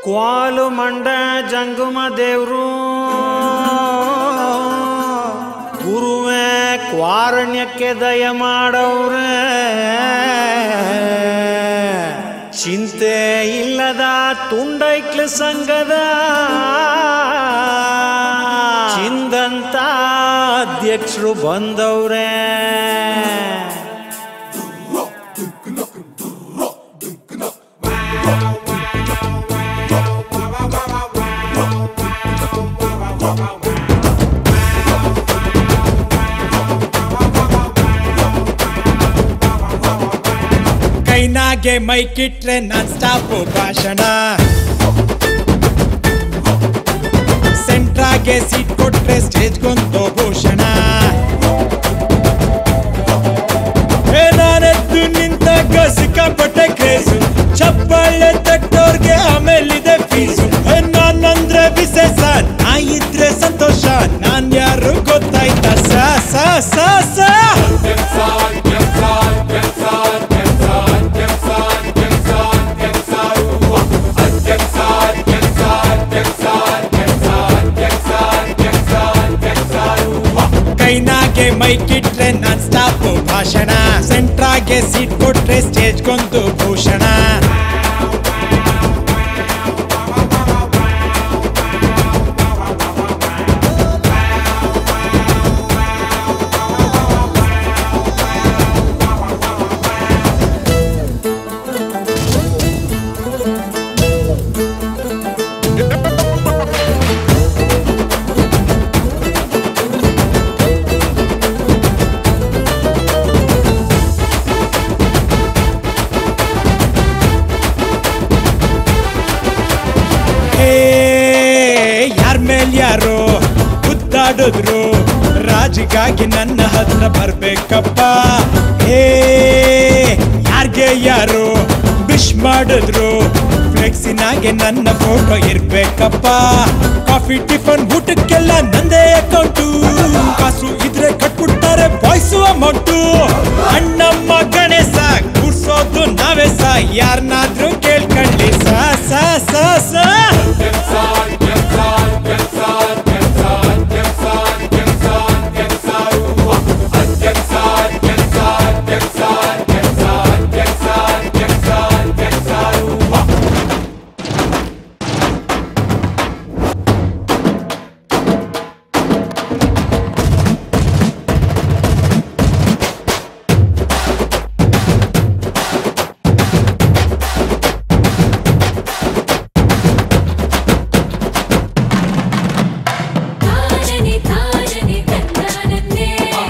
ಕ್ವಾಲು ಮಂಡ ಜಂಗುಮ ದೇವ್ರು ಗುರುವೇ ಕ್ವಾರಣ್ಯಕ್ಕೆ ದಯ ಮಾಡವ್ರೆ ಚಿಂತೆ ಇಲ್ಲದ ತುಂಡೈಕ್ಲ ಸಂಘದ ಚಿಂದಂತ ಅಧ್ಯಕ್ಷರು ಬಂದವ್ರೆ ಕೈನಾಗೆ ಮೈಕಿಟ್ರೆ ನಾನ್ ಸ್ಟಾಪ್ ಭಾಷಣ ಸೆಂಟ್ರಾಗೆ ಸೀಟ್ ಕೊಟ್ರೆ ಸ್ಟೇಜ್ಗೊಂದು ಭೂಷಣ ಏ ನಾನೆದ್ದು ನಿಂತಾಗ ಸಿಕ್ಕಾಪಟ್ಟೆ ಕ್ರೇಜು ಚಪ್ಪಾಳೆ ತಟ್ಟೋರ್ಗೆ ಆಮೇಲಿದೆ ಫೀಸು ಏ ನಾನಂದ್ರೆ ವಿಶೇಷ ನಾ ಇದ್ರೆ ಸಂತೋಷ ನಾನ್ ಯಾರು ಗೊತ್ತಾಯ್ತಾ ಸ ಸ ಸ ಸ ಕೈನಾಗೆ ಮೈಕಿಟ್ರೆ ನಾನ್ ಸ್ಟಾಪ್ ಭಾಷಣ ಸೆಂಟ್ರಾಗೆ ಸೀಟ್ ಕೊಟ್ರೆ ಸ್ಟೇಜ್ಗೊಂದು ಭೂಷಣ ಹೇ ಯಾರ್ ಮೇಲ್ ಯಾರು ಗುದ್ದಾಡಿದ್ರು ರಾಜಿಗಾಗಿ ನನ್ನ ಹತ್ರ ಬರ್ಬೇಕಪ್ಪ ಹೇ ಯಾರ್ಗೆ ಯಾರು ವಿಶ್ ಮಾಡಿದ್ರು ಫ್ಲೆಕ್ಸಿನಾಗೆ ನನ್ನ ಫೋಟೋ ಇರ್ಬೇಕಪ್ಪ ಕಾಫಿ ಟಿಫನ್ ಊಟಕ್ಕೆಲ್ಲ ನಂದೇ ಅಕೌಂಟು ಕಾಸು ಇದ್ರೆ ಕಟ್ಬಿಡ್ತಾರೆ ಬಾಯ್ಸು ಅಮೌಂಟು ಅಣ್ಣಮ್ಮ ಗಣೇಶ ಕೂರ್ಸೋದು ನಾವೇ ಸ ಯಾರನ್ನಾದ್ರೂ ಕೇಳ್ಕೊಳ್ಳಿ ಸ ಸ ಸ ಸ ತಾನನೆ ತಾನನೆ ತಂದಾನನ್ನೇ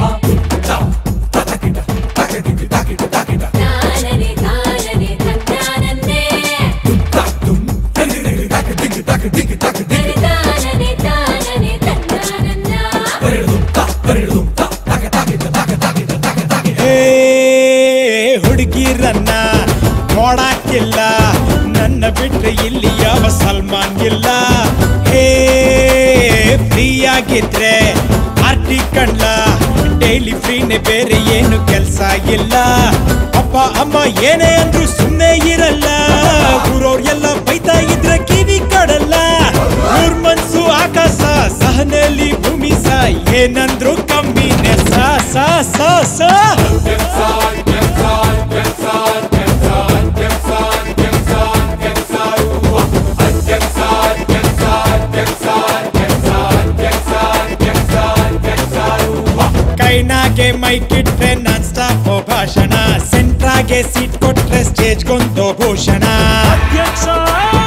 ತಾನನೆ ತಾನನೆ ತಂದಾನನ್ನೇ ತಾನನೆ ತಾನನೆ ತಂದಾನನ್ನ ಹೇ ಹುಡುಗಿರನ್ನ ನೋಡಕ್ಕಿಲ್ಲ ನನ್ನ ಬಿಟ್ರೆ ಇಲ್ಲಿ ಯಾವ ಸಲ್ಮಾನ್ ಇಲ್ಲ ಹೇ ಫ್ರೀ ಆಗಿದ್ರೆ ಪಾರ್ಟಿ ಕಣ್ಲ ಡೈಲಿ ಫ್ರೀನೆ ಬೇರೆ ಏನು ಕೆಲ್ಸ ಇಲ್ಲ ಅಪ್ಪ ಅಮ್ಮ ಏನೇ ಅಂದ್ರು ಸುಮ್ಮನೆ ಇರಲ್ಲ ಊರವ್ರ್ ಎಲ್ಲ ಬೈತಾ ಇದ್ರೆ ಕಿವಿ ಕಡಲ್ಲ ಮೂರ್ ಮನ್ಸು ಆಕಾಶ ಸಹನೆಯಲ್ಲಿ ಭೂಮಿ ಸ ಏನಂದ್ರು ಕಮ್ಮಿನೇ ಸ ಸ ಸ ಸ ಕೈನಾಗೆ ಮೈಕಿಟ್ರೆ ನಾನ್ ಸ್ಟಾಪ್ ಭಾಷಣ ಸೆಂಟ್ರಾಗೆ ಸೀಟ್ ಕೊಟ್ರೆ ಸ್ಟೇಜ್ಗೊಂದು ಭೂಷಣ ಅಧ್ಯಕ್ಷ